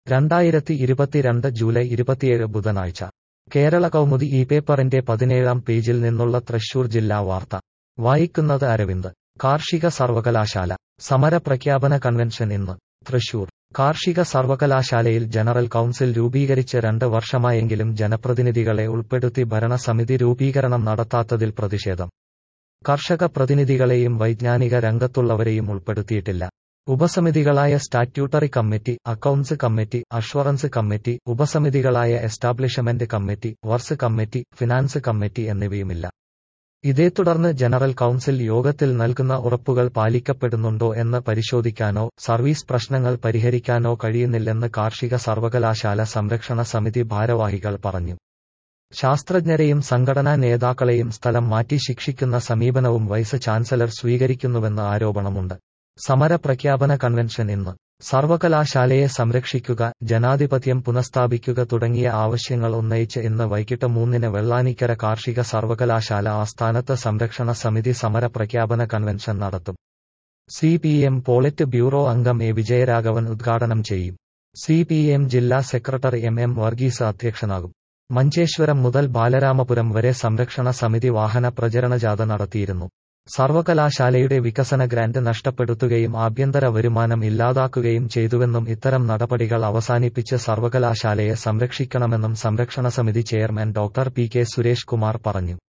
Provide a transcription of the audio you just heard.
രണ്ടായിരത്തി ഇരുപത്തിരണ്ട് ജൂലൈ ഇരുപത്തിയേഴ് ബുധനാഴ്ച കേരള കൗമുദി ഈ പേപ്പറിന്റെ പതിനേഴാം പേജിൽ നിന്നുള്ള തൃശൂർ ജില്ലാ വാർത്ത വായിക്കുന്നത് അരവിന്ദ് കാർഷിക സർവകലാശാല സമര പ്രഖ്യാപന കൺവെൻഷൻ ഇന്ന് തൃശൂർ കാർഷിക സർവകലാശാലയിൽ ജനറൽ കൗൺസിൽ രൂപീകരിച്ച് രണ്ട് വർഷമായെങ്കിലും ജനപ്രതിനിധികളെ ഉൾപ്പെടുത്തി ഭരണസമിതി രൂപീകരണം നടത്താത്തതിൽ പ്രതിഷേധം കർഷക പ്രതിനിധികളെയും വൈജ്ഞാനിക രംഗത്തുള്ളവരെയും ഉൾപ്പെടുത്തിയിട്ടില്ല ഉപസമിതികളായ statutory committee accounts committee assurance committee ഉപസമിതികളായ establishment committee works committee finance committee എന്നിവയുമില്ല ഇതേ തുടർന്ന് ജനറൽ കൗൺസിൽ യോഗത്തിൽ നൽകുന്ന ഉറപ്പുകൾ പാലിക്കപ്പെടുന്നുണ്ടോ എന്ന് പരിശോധിക്കാനോ സർവീസ് പ്രശ്നങ്ങൾ പരിഹരിക്കാനോ കഴിയുന്നില്ലെന്ന് കാർഷിക സർവകലാശാല സംരക്ഷണ സമിതി ഭാരവാഹികൾ പറഞ്ഞു ശാസ്ത്രജ്ഞരെയും സംഘടനാ നേതാക്കളെയും സ്ഥലം മാറ്റി ശിക്ഷിക്കുന്ന സമീപനവും വൈസ് ചാൻസലർ സ്വീകരിക്കുന്നുവെന്ന് ആരോപണമുണ്ട് സമര പ്രഖ്യാപന കൺവെൻഷൻ ഇന്ന് സർവകലാശാലയെ സംരക്ഷിക്കുക ജനാധിപത്യം പുനഃസ്ഥാപിക്കുക തുടങ്ങിയ ആവശ്യങ്ങൾ ഉന്നയിച്ച് ഇന്ന് വൈകിട്ട് മൂന്നിന് വെള്ളാനിക്കര കാർഷിക സർവകലാശാല ആസ്ഥാനത്ത് സംരക്ഷണ സമിതി സമര പ്രഖ്യാപന കൺവെൻഷൻ നടത്തും C P M politburo അംഗം എ വിജയരാഘവൻ ഉദ്ഘാടനം ചെയ്യും സി പി എം ജില്ലാ സെക്രട്ടറി എം എം വർഗീസ് അധ്യക്ഷനാകും മഞ്ചേശ്വരം മുതൽ ബാലരാമപുരം വരെ സംരക്ഷണ സമിതി വാഹന പ്രചരണ ജാഥ നടത്തിയിരുന്നു സർവകലാശാലയുടെ വികസന ഗ്രാന്റ് നഷ്ടപ്പെടുത്തുകയും ആഭ്യന്തര വരുമാനം ഇല്ലാതാക്കുകയും ചെയ്തുവെന്നും ഇത്തരം നടപടികൾ അവസാനിപ്പിച്ച് സർവകലാശാലയെ സംരക്ഷിക്കണമെന്നും സംരക്ഷണ സമിതി chairman doctor P K Suresh Kumar പറഞ്ഞു